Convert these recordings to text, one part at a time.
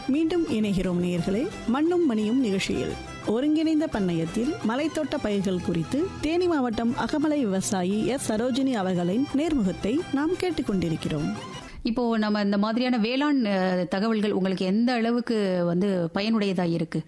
மீண்டும் இணைகிறோம் நேயர்களே மண்ணும் மணியும் நிகழ்ச்சியில் ஒருங்கிணைந்த பண்ணையத்தில் மலைத்தோட்ட பயிர்கள் குறித்து தேனி மாவட்டம் அகமலை விவசாயி எஸ் சரோஜினி அவர்களின் நேர்முகத்தை நாம் கேட்டுக்கொண்டிருக்கிறோம் இப்போ நம்ம இந்த மாதிரியான வேளாண் அஹ், தகவல்கள் உங்களுக்கு எந்த அளவுக்கு வந்து பயனுடையதா இருக்கு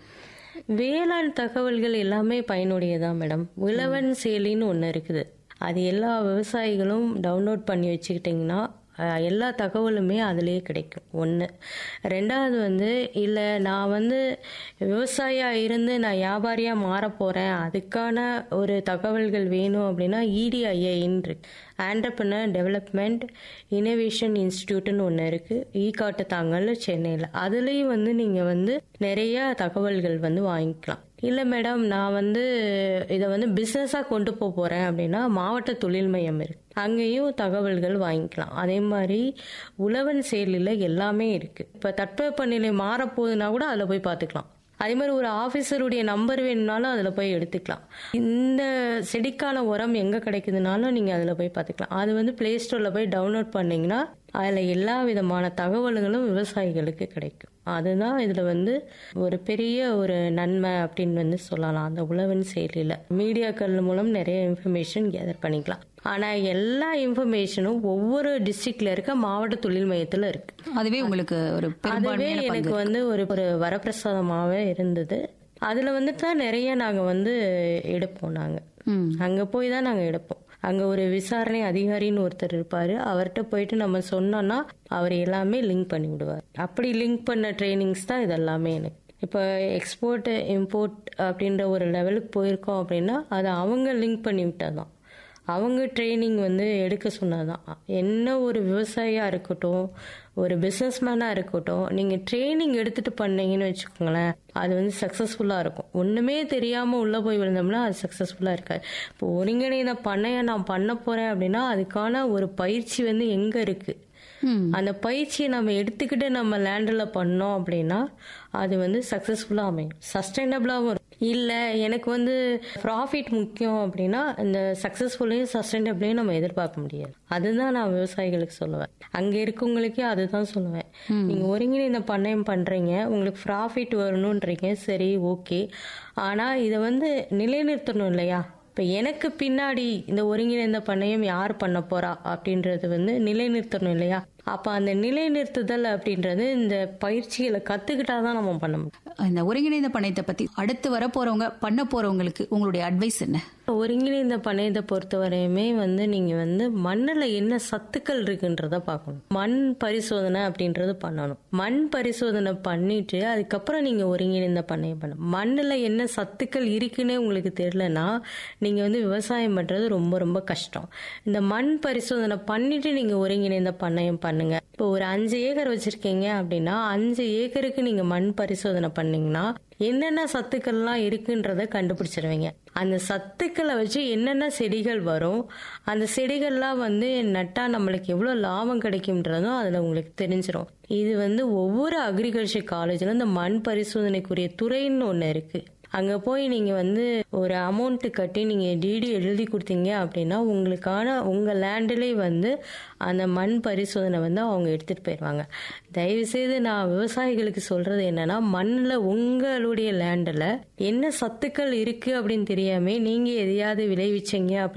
வேளாண் தகவல்கள் எல்லாமே பயனுடையதான் மேடம் உழவன் செயலின்னு ஒன்று இருக்குது அது எல்லா விவசாயிகளும் டவுன்லோட் பண்ணி வச்சுக்கிட்டிங்கன்னா அஹ், எல்லா தகவலுமே அதுலேயே கிடைக்கும் ஒன்று ரெண்டாவது வந்து இல்லை நான் வந்து விவசாயியாக இருந்து நான் வியாபாரியாக மாற போகிறேன் அதுக்கான ஒரு தகவல்கள் வேணும் அப்படின்னா இடிஐஐன்னு இருக்கு ஆண்டர்பனர் டெவலப்மெண்ட் இனோவேஷன் இன்ஸ்டிடியூட்னு ஒன்று இருக்குது ஈ காட்டு தாங்கல் சென்னையில் அதுலேயும் வந்து நீங்கள் வந்து நிறைய தகவல்கள் வந்து வாங்கிக்கலாம் இல்லை மேடம் நான் வந்து இதை வந்து பிஸ்னஸாக கொண்டு போக போகிறேன் அப்படின்னா மாவட்ட தொழில் மையம் இருக்கு அங்கேயும் தகவல்கள் வாங்கிக்கலாம் அதே மாதிரி உழவன் செயலில் எல்லாமே இருக்குது இப்போ தட்பவெப்பநிலை மாறப்போகுதுன்னா கூட அதில் போய் பார்த்துக்கலாம் அதே மாதிரி ஒரு ஆஃபீஸருடைய நம்பர் வேணும்னாலும் அதில் போய் எடுத்துக்கலாம் இந்த செடிக்கான உரம் எங்கே கிடைக்குதுனாலும் நீங்கள் அதில் போய் பார்த்துக்கலாம் அது வந்து ப்ளே ஸ்டோரில் போய் டவுன்லோட் பண்ணிங்கன்னா அதில் எல்லா விதமான தகவல்களும் விவசாயிகளுக்கு கிடைக்கும் அதுதான் இதில் வந்து ஒரு பெரிய ஒரு நன்மை அப்படின்னு வந்து சொல்லலாம் அந்த உழவன் செயலியில் மீடியாக்கள் மூலம் நிறைய இன்ஃபர்மேஷன் கேதர் பண்ணிக்கலாம் ஆனால் எல்லா இன்ஃபர்மேஷனும் ஒவ்வொரு டிஸ்ட்ரிக்ட்ல இருக்க மாவட்ட தொழில் மையத்தில் இருக்கு அதுவே உங்களுக்கு ஒரு அதுவே பெரும்பான்மையான எனக்கு பங்கு வந்து ஒரு ஒரு வரப்பிரசாதமாகவே இருந்தது அதில் வந்துட்டு தான் நிறைய நாங்கள் வந்து எடுப்போம் நாங்கள் ம். அங்கே போய் தான் நாங்கள் எடுப்போம் அங்கே ஒரு விசாரணை அதிகாரின்னு ஒருத்தர் இருப்பார் அவர்கிட்ட போயிட்டு நம்ம சொன்னோன்னா அவர் எல்லாமே லிங்க் பண்ணி விடுவார் அப்படி லிங்க் பண்ண ட்ரைனிங்ஸ் தான் இது எல்லாமே எனக்கு இப்போ எக்ஸ்போர்ட் இம்போர்ட் அப்படின்ற ஒரு லெவலுக்கு போயிருக்கோம் அப்படின்னா அதை அவங்க லிங்க் பண்ணி விட்டதான் அவங்க ட்ரைனிங் வந்து எடுக்க சொன்னதான் என்ன ஒரு விவசாயியாக இருக்கட்டும் ஒரு பிஸ்னஸ்மேனாக இருக்கட்டும் நீங்கள் ட்ரைனிங் எடுத்துகிட்டு பண்ணீங்கன்னு வச்சுக்கோங்களேன் அது வந்து சக்ஸஸ்ஃபுல்லாக இருக்கும் ஒன்றுமே தெரியாமல் உள்ளே போய் விழுந்தோம்னா அது சக்ஸஸ்ஃபுல்லாக இருக்காது இப்போ ஒருங்கிணைந்த பண்ணையை நான் பண்ண போகிறேன் அப்படின்னா அதுக்கான ஒரு பயிற்சி வந்து எங்கே இருக்குது ம். அந்த பயிற்சியை நம்ம எடுத்துக்கிட்டு நம்ம லேண்டில் பண்ணோம் அப்படின்னா அது வந்து சக்ஸஸ்ஃபுல்லாக அமையும் சஸ்டைனபிளாகவும் இருக்கும் இல்லை எனக்கு வந்து ப்ராஃபிட் முக்கியம் அப்படின்னா இந்த சக்ஸஸ்ஃபுல்லையும் சஸ்டைனபிளையும் நம்ம எதிர்பார்க்க முடியாது அதுதான் நான் விவசாயிகளுக்கு சொல்லுவேன் அங்கே இருக்கவங்களுக்கே அதுதான் சொல்லுவேன் நீங்கள் ஒருங்கிணைந்த பண்ணையம் பண்ணுறீங்க உங்களுக்கு ப்ராஃபிட் வரணுன்றீங்க சரி ஓகே ஆனால் இதை வந்து நிலைநிறுத்தணும் இல்லையா இப்போ எனக்கு பின்னாடி இந்த ஒருங்கிணைந்த பண்ணையம் யார் பண்ண போறா அப்படின்றது வந்து நிலைநிறுத்தணும் இல்லையா அப்போ அந்த நிலைநிறுத்துதல் அப்படின்றது இந்த பயிற்சிகளை கற்றுக்கிட்டாதான் நம்ம பண்ண முடியும் இந்த ஒருங்கிணைந்த பண்ணையத்தை பத்தி அடுத்து வர போறவங்க பண்ண போறவங்களுக்கு உங்களுடைய அட்வைஸ் என்ன ஒருங்கிணைந்த பண்ணையத்தை பொறுத்தவரையுமே வந்து நீங்கள் வந்து மண்ணில் என்ன சத்துக்கள் இருக்குன்றத பார்க்கணும் மண் பரிசோதனை அப்படின்றது பண்ணணும் மண் பரிசோதனை பண்ணிட்டு அதுக்கப்புறம் நீங்கள் ஒருங்கிணைந்த பண்ணையம் பண்ணணும் மண்ணில் என்ன சத்துக்கள் இருக்குன்னே உங்களுக்கு தெரியலனா நீங்கள் வந்து விவசாயம் பண்ணுறது ரொம்ப ரொம்ப கஷ்டம் இந்த மண் பரிசோதனை பண்ணிட்டு நீங்கள் ஒருங்கிணைந்த பண்ணையம் பண்ணுங்க இப்போ ஒரு அஞ்சு ஏக்கர் வச்சிருக்கீங்க அப்படின்னா அஞ்சு ஏக்கருக்கு நீங்கள் மண் பரிசோதனை பண்ணீங்கன்னா என்னென்ன சத்துக்கள்லாம் இருக்குன்றத கண்டுபிடிச்சிருவீங்க அந்த சத்துக்களை வச்சு என்னென்ன செடிகள் வரும் அந்த செடிகள்லாம் வந்து நட்டா நம்மளுக்கு எவ்வளோ லாபம் கிடைக்கும்ன்றதும் அதில் உங்களுக்கு தெரிஞ்சிடும் இது வந்து ஒவ்வொரு அக்ரிகல்ச்சர் காலேஜில் இந்த மண் பரிசோதனைக்குரிய துறைன்னு ஒன்று இருக்குது அங்கே போய் நீங்கள் வந்து ஒரு அமௌண்ட்டு கட்டி நீங்கள் டிடி எழுதி கொடுத்தீங்க அப்படின்னா உங்களுக்கான உங்கள் லேண்டிலே வந்து அந்த மண் பரிசோதனை வந்து அவங்க எடுத்துகிட்டு போயிடுவாங்க தயவுசெய்து நான் விவசாயிகளுக்கு சொல்கிறது என்னன்னா மண்ணில் உங்களுடைய லேண்டில் என்ன சத்துக்கள் இருக்குது அப்படின்னு தெரியாமல் நீங்கள் எதையாவது விளைவிச்சீங்க